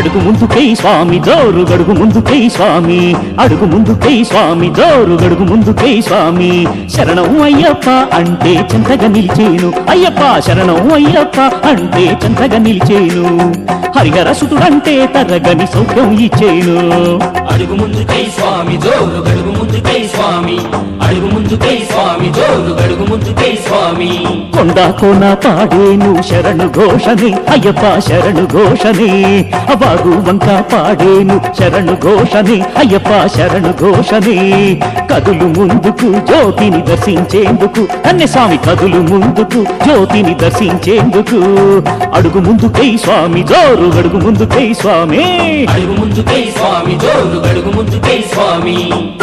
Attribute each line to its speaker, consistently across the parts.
Speaker 1: అడుగు ముందుకై స్వామి జోరు గడుగు ముందుకై స్వామి అడుగు ముందుకై స్వామి జోరు గడుగు ముందుకై స్వామి శరణం అయ్యప్ప అంటే చెంతగా నిలిచేను అయ్యప్ప శరణం అయ్యప్ప అంటే చెంతగా నిలిచేను హరిహర సుతుడంటే తరగని సౌఖ్యం ఇచ్చేను
Speaker 2: అడుగు ముందుకై స్వామి జోరు గడుగు ముందుకై స్వామి అడుగు ముందుకై స్వామి జోరు గడుగు ముందుకై స్వామి
Speaker 1: కొండ కోన పాడేను శరణు ఘోషనే అయ్యప్ప శరణు ఘోషనే అబాగు వంక పాడేను శరణు ఘోషనే అయ్యప్ప శరణు ఘోషనే కదులు ముందుకు జ్యోతిని దర్శించేందుకు అన్ని స్వామి కదులు ముందుకు జ్యోతిని దర్శించేందుకు అడుగు ముందుకై స్వామి జోరు అడుగు ముందుకై స్వామి
Speaker 2: అడుగు ముందుకై స్వామి జోరు గడుగు ముందుకై స్వామి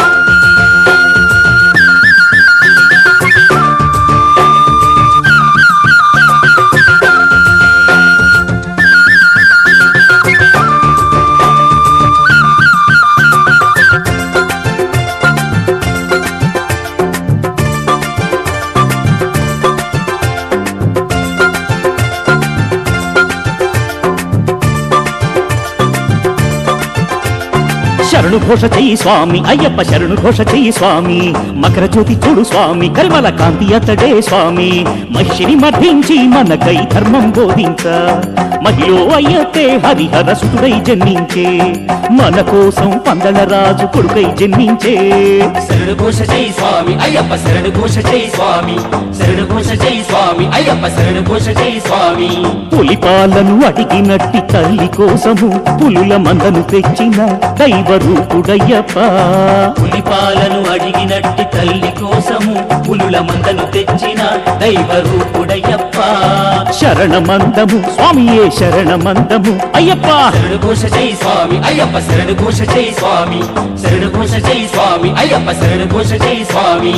Speaker 1: శరణు ఘోష చెయ్యి స్వామి అయ్యప్ప శరణు ఘోష చెయ్యి స్వామి మకర జ్యోతి చూడు స్వామి కరిమల కాంతి అతడే స్వామి మహిషిని మర్దించి మనకై ధర్మం బోధించ మహిళ అయ్యతే హరిహర సుతుడై జన్మించే మన కోసం పందల రాజు కొడుకై జన్మించే
Speaker 2: శరణు ఘోష జై స్వామి అయ్యప్ప శరణు ఘోష జై స్వామి శరణు ఘోష జై స్వామి అయ్యప్ప శరణు ఘోష జై స్వామి
Speaker 1: పులిపాలను అడిగినట్టి తల్లి కోసము పులుల మందను తెచ్చిన దైవ రూపుడయ్యప్ప
Speaker 2: పులిపాలను అడిగినట్టి తల్లి కోసము పులుల మందను తెచ్చిన దైవ రూపుడయ్యప్ప
Speaker 1: శరణమందము స్వామియే శరణమందము అయ్యప్ప
Speaker 2: శరణు ఘోష జై స్వామి అయ్యప్ప శరణు ఘోష జై స్వామి శరణు ఘోష జై స్వామి అయ్యప్ప శరణు ఘోష జై స్వామి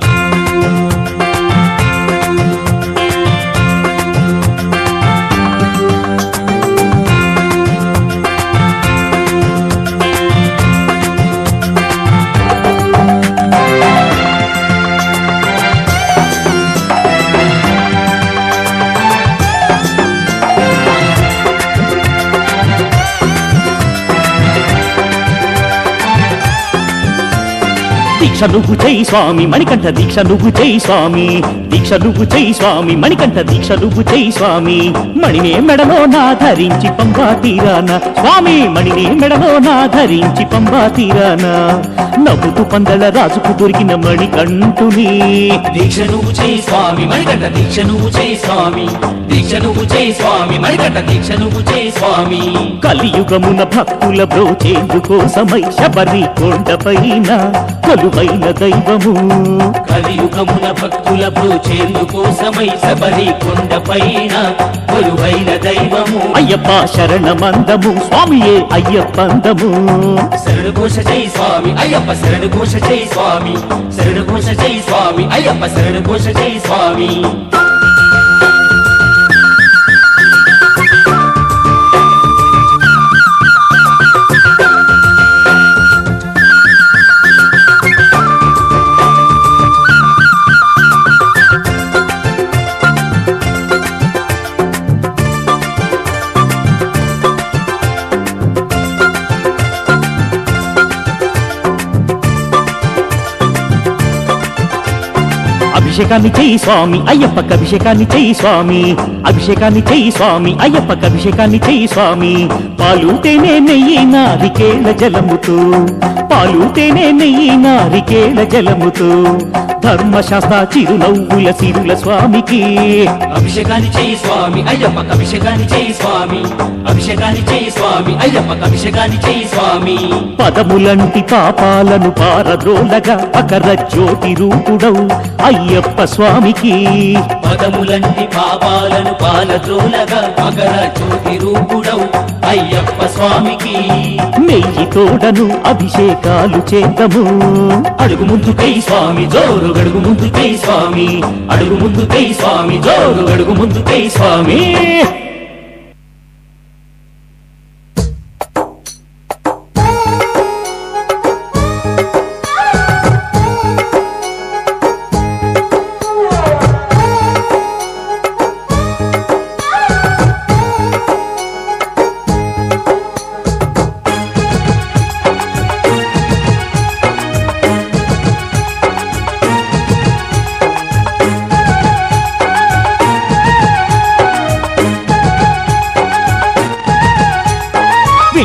Speaker 1: దీక్ష నువ్వు చేయి స్వామి మణికంఠ దీక్ష నువ్వు చేయి స్వామి దీక్ష నువ్వు చేయి స్వామి మణికంఠ దీక్ష నువ్వు చేయి స్వామి మణినే మెడలో నా ధరించి పంబా తీరాన స్వామి మణినే మెడలో నా ధరించి పంబా తీరాన నవ్వుతూ పందల రాజుకు దొరికిన మణికంఠుని
Speaker 2: దీక్ష నువ్వు చేయి స్వామి మణికంఠ దీక్ష నువ్వు చేయి స్వామి దీక్ష నువ్వు చేయి స్వామి మణికంఠ దీక్ష నువ్వు చేయి స్వామి
Speaker 1: కలియుగమున భక్తుల బ్రోచేందుకోసమై శబరి కొండపైన కొలువైన దైవము
Speaker 2: కలియుగమున భక్తుల బ్రోచేందుకోసమై శబరి కొండపైన కొలువైన దైవము
Speaker 1: అయ్యప్ప శరణమందము స్వామియే అయ్యప్పందము
Speaker 2: శరణు ఘోష జై స్వామి అయ్యప్ప శరణు ఘోష జై స్వామి శరణు ఘోష జై స్వామి అయ్యప్ప శరణు ఘోష జై స్వామి
Speaker 1: అభిషేకాన్ని చెయ్యి స్వామి అయ్యప్పకి అభిషేకాన్ని చెయ్యి స్వామి అభిషేకాన్ని చెయ్యి స్వామి అయ్యప్పకి అభిషేకాన్ని చెయ్యి స్వామి పాలు తేనె నెయ్యి నారికేళ జలముతో పాలు తేనె నెయ్యి నారికేళ జలముతో ధర్మశాస్త్ర చిరునవ్వుల సిరుల స్వామికి
Speaker 2: అభిషేకాన్ని చేయి స్వామి అయ్యప్ప అభిషేకాన్ని చేయి స్వామి అభిషేకాన్ని చేయి స్వామి అయ్యప్ప అభిషేకాన్ని చేయి స్వామి
Speaker 1: పదములంటి పాపాలను పారద్రోలగా అకర జ్యోతి రూపుడవు అయ్యప్ప స్వామికి
Speaker 2: పదములంటి పాపాలను పాలద్రోలగా మకర జ్యోతి రూపుడవు అయ్యప్ప స్వామికి
Speaker 1: నెయ్యి తోడను అభిషేకాలు చేద్దాము
Speaker 2: అడుగు ముందుకై స్వామి జోరు గడుగు ముందుకై స్వామి అడుగు ముందుకై స్వామి జోరు గడుగు ముందుకై స్వామి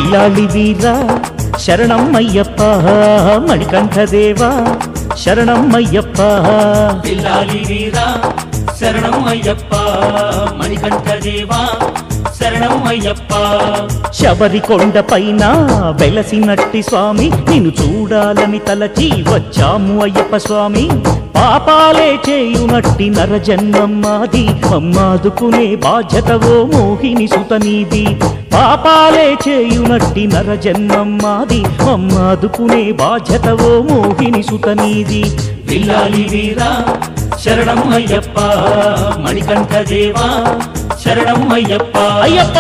Speaker 1: విల్లాళి వీరా శరణం అయ్యప్ప మణికంఠదేవా శరణం అయ్యప్ప
Speaker 2: పిల్లాలి వీరా శరణం అయ్యప్ప మణికంఠ దేవా శరణం అయ్యప్ప
Speaker 1: శబరి కొండ పైన వెలసినట్టి స్వామి నిన్ను చూడాలని తలచి వచ్చాము అయ్యప్ప స్వామి పాపాలే చేయునట్టి నరజన్మం మాది మమ్మాదుకునే బాధ్యతవో మోహిని సుతనీది పాపాలే చేయునట్టి నరజన్మం మాది మమ్మాదుకునే బాధ్యతవో మోహిని సుతనీది
Speaker 2: పిల్లాలి వీరా శరణం అయ్యప్ప మణికంఠ దేవా శరణం అయ్యప్ప
Speaker 1: అయ్యప్ప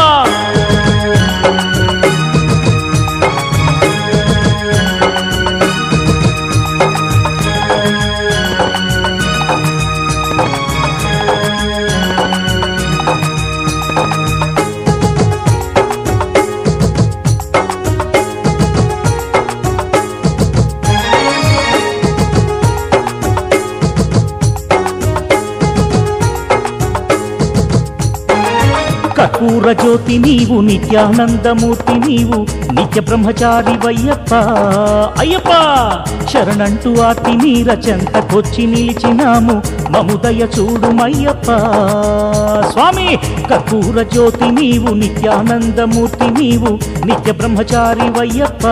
Speaker 1: కర్పూర జ్యోతి నీవు నిత్యానందమూర్తి నీవు నిత్య బ్రహ్మచారి వయ్యప్ప అయ్యప్ప శరణంటూ ఆర్తి నీర చెంతకొచ్చి నిలిచినాము మముదయ చూడుమయ్యప్ప స్వామి కర్పూర జ్యోతి నీవు నిత్యానందమూర్తి నీవు నిత్య బ్రహ్మచారి వయ్యప్ప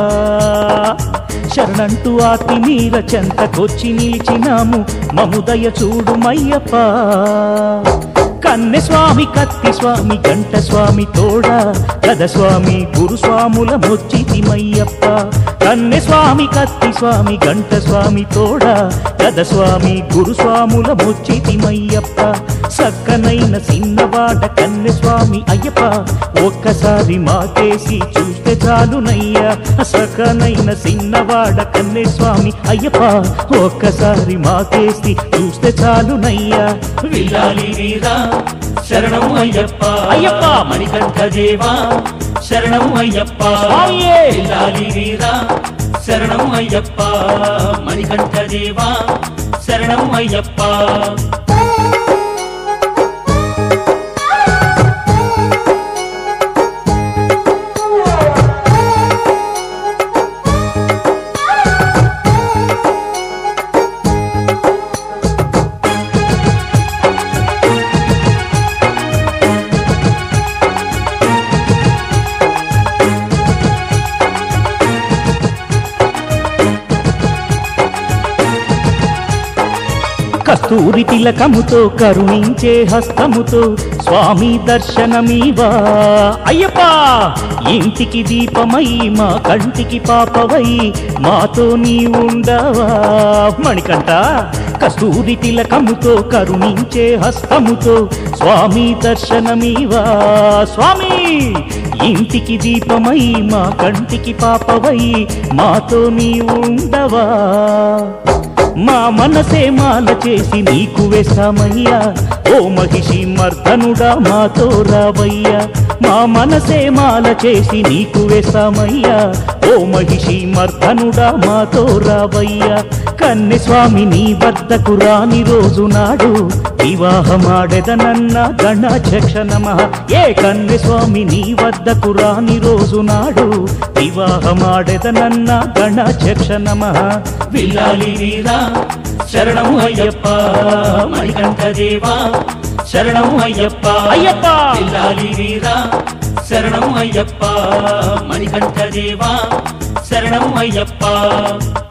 Speaker 1: శరణంటూ ఆర్తి నీర చెంతకొచ్చి నిలిచినాము మముదయ చూడుమయ్యప్ప కన్నె స్వామి కత్తి స్వామి గంట స్వామి తోడా గద స్వామి గురుస్వాముల మొచ్చితిమయ్యప్ప కన్నె స్వామి కత్తి స్వామి గంట స్వామి తోడా గద స్వామి గురుస్వాముల మొచ్చితిమయ్యప్ప సక్కనైన సిన్నవాడ కన్నె స్వామి అయ్యప్ప ఒక్కసారి మాకేసి చూస్తే చాలునయ్యా సకనైన సిన్నవాడ కన్నె స్వామి అయ్యప్ప ఒక్కసారి మాకేసి చూస్తే చాలునయ్యా
Speaker 2: విల్లాలి వీరా శరణం అయ్యప్ప
Speaker 1: అయ్యప్ప.
Speaker 2: మణికంఠ దేవా శరణం అయ్యప్ప
Speaker 1: స్వామియే.
Speaker 2: విల్లాలి వీరా శరణం అయ్యప్ప మణికంఠ దేవా శరణం అయ్యప్ప
Speaker 1: కస్తూరి తిలకముతో కరుణించే హస్తముతో స్వామి దర్శనమీవా అయ్యప్ప ఇంటికి దీపమై మా కంటికి పాపవై మాతో నీ ఉండవా మణికంట కస్తూరి తిలకముతో కరుణించే హస్తముతో స్వామి దర్శనమీవా స్వామి ఇంటికి దీపమై మా కంటికి పాపవై మాతో నీ ఉండవా మా మనసే మాల చేసి నీకు వేస్తామయ్యా ఓ మహిషి మర్దనుడా మాతో రావయ్యా మా మనసే మాల చేసి నీకు వేస్తామయ్యా ఓ మహిషి మర్దనుడా మాతో రావయ్యా కన్నె స్వామి నీ వద్దకు రాని రోజు నాడు వివాహమాడెదనన్న గణాధ్యక్ష నమ ఏ కన్నె స్వామి నీ వద్దకు రాని రోజు నాడు వివాహమాడెదనన్న గణాధ్యక్ష నమ
Speaker 2: విల్లాలి వీరా శరణం అయ్యప్ప మణికంఠ దేవా శరణం అయ్యప్ప
Speaker 1: అయ్యప్ప.
Speaker 2: విల్లాలి వీరా శరణం అయ్యప్ప మణికంఠ దేవా శరణం అయ్యప్ప